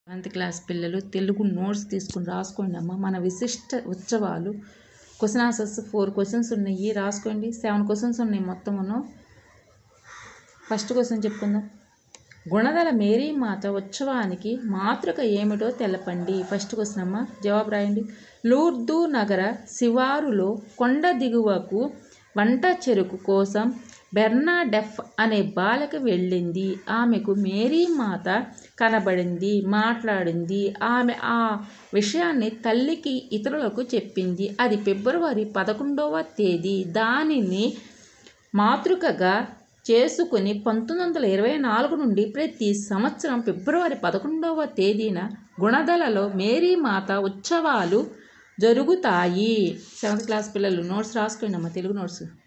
seventh class పిల్లలు Telugu notes తీసుకుని రాసుకోండి అమ్మ మన విశిష్ట ఉత్సవాలు క్వశ్చన్ ఆన్సర్స్ ఫోర్ క్వశ్చన్స్ ఉన్నాయి రాసుకోండి సెవెన్ క్వశ్చన్స్ ఉన్నాయి మొత్తమును ఫస్ట్ క్వశ్చన్ చెప్పుకుందాం గుణదల మేరీ మాత ఉత్సవానికి మాతృక ఏమిటో తెలపండి ఫస్ట్ క్వశ్చన్ అమ్మ జవాబు రాయండి లూర్దు నగర శివారులో కొండ దిగువకు వంట చెరుకు కోసం బెర్నాడెఫ్ అనే బాలక వెళ్ళింది ఆమెకు మేరీ మాత కనబడింది మాట్లాడింది ఆమె ఆ విషయాన్ని తల్లికి ఇతరులకు చెప్పింది అది ఫిబ్రవరి పదకొండవ తేదీ దానిని మాతృకగా చేసుకుని పంతొమ్మిది వందల ఇరవై నాలుగు నుండి ప్రతి సంవత్సరం ఫిబ్రవరి పదకొండవ తేదీన గుణదలలో మేరీ మాత ఉత్సవాలు జరుగుతాయి సెవెంత్ క్లాస్ పిల్లలు నోట్స్ రాసుకోండి అమ్మ తెలుగు నోట్స్